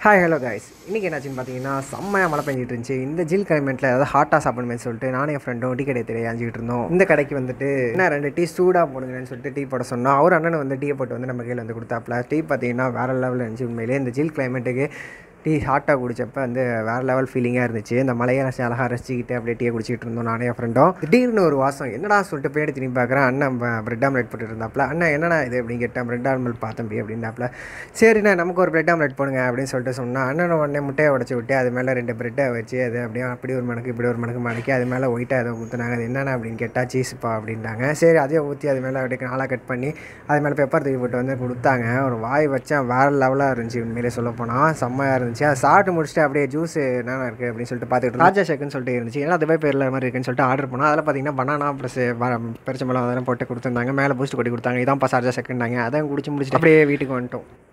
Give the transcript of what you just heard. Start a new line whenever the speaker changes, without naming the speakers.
hi hello guys இன்றைக்கி என்னாச்சுன்னு பார்த்தீங்கன்னா செம்மையாக மழை பெஞ்சிட்டு இருந்துச்சு இந்த ஜில் கிளைமேட்டில் ஏதாவது ஹாட்டாக சாப்பிடணுமே சொல்லிட்டு நானும் என் ஃப்ரெண்டும் டீ கடை தெரிய அஞ்சிக்கிட்டு இருந்தோம் இந்த கடைக்கு வந்துட்டு என்ன ரெண்டு டீ சூடாக போடுங்கன்னு சொல்லிட்டு டீ போட சொன்னோம் அவர் அண்ணன் வந்து டீயை போட்டு வந்து நம்ம கையில் வந்து கொடுத்தாப்புல டீ பார்த்தீங்கன்னா வேறு லெவலில் இருந்துச்சு உண்மையிலே இந்த ஜில் கிளைமேட்டுக்கு டீ ஹாட்டாக குடிச்சப்ப வந்து வேறு லெவல் ஃபீலிங்காக இருந்துச்சு இந்த மலையை ரசி அழகாக ரசிச்சுக்கிட்டு அப்படியே டீயை குடிச்சிட்டு இருந்தோம் நானே என் ஃப்ரெண்டும் திடீர்னு ஒரு வாசம் என்னடா சொல்லிட்டு போய் எடுத்து திரும்பி பார்க்குறேன் அண்ணன் பிரெட் ஆம்லெட் போட்டு இருந்தாப்புல அண்ணன் என்னடா இது அப்படின்னு கேட்டேன் பிரெட் ஆம்லெட் பார்த்தேன் பி அப்படின்னாப்புல சரிண்ணா நமக்கு ஒரு பிரெட் ஆம்லெட் போடுங்க அப்படின்னு சொல்லிட்டு சொன்னேன் அண்ணன் உடனே முட்டையை உடச்சி விட்டு அது மேலே ரெண்டு பிரெட்டை வச்சு அது அப்படியே அப்படி ஒரு மணக்கு இப்படி ஒரு மணக்கு மடக்கி அது மேலே ஒயிட்டாக ஏதோ ஊற்றுனாங்க அது என்னென்ன அப்படின்னு கேட்டால் சீஸ்ப்பா அப்படின்ட்டாங்க சரி அதையே ஊற்றி அது மேலே அப்படியே நாளாக கட் பண்ணி அது மேலே பெப்பர் தூக்கி போட்டு வந்து கொடுத்தாங்க ஒரு வாய் வச்சேன் வேறு லெவலாக இருந்துச்சு உண்மையிலே சொல்ல போனால் செம்மையாக இருந்துச்சு அதை சாப்பிட்டு முடிச்சுட்டு அப்படியே ஜூஸ் என்னென்ன இருக்குது அப்படின்னு சொல்லிட்டு பார்த்துட்டு ராஜா ஷேக்குன்னு சொல்லிட்டு இருந்துச்சு ஏன்னா அதுவே பேரில் மாதிரி இருக்குன்னு சொல்லிட்டு ஆர்டர் பண்ணோம் அதில் பார்த்தீங்கன்னா பனானா ப்ளஸ் பெருச்சம்பழம் அதெல்லாம் போட்டு கொடுத்துருந்தாங்க மேலே பூஸ்ட் கொட்டி கொடுத்தாங்க இதான் பா ராஜா ஷேக்குன்னாங்க அதான் குடிச்சு முடிச்சுட்டு அப்படியே வீட்டுக்கு வந்துட்டோம்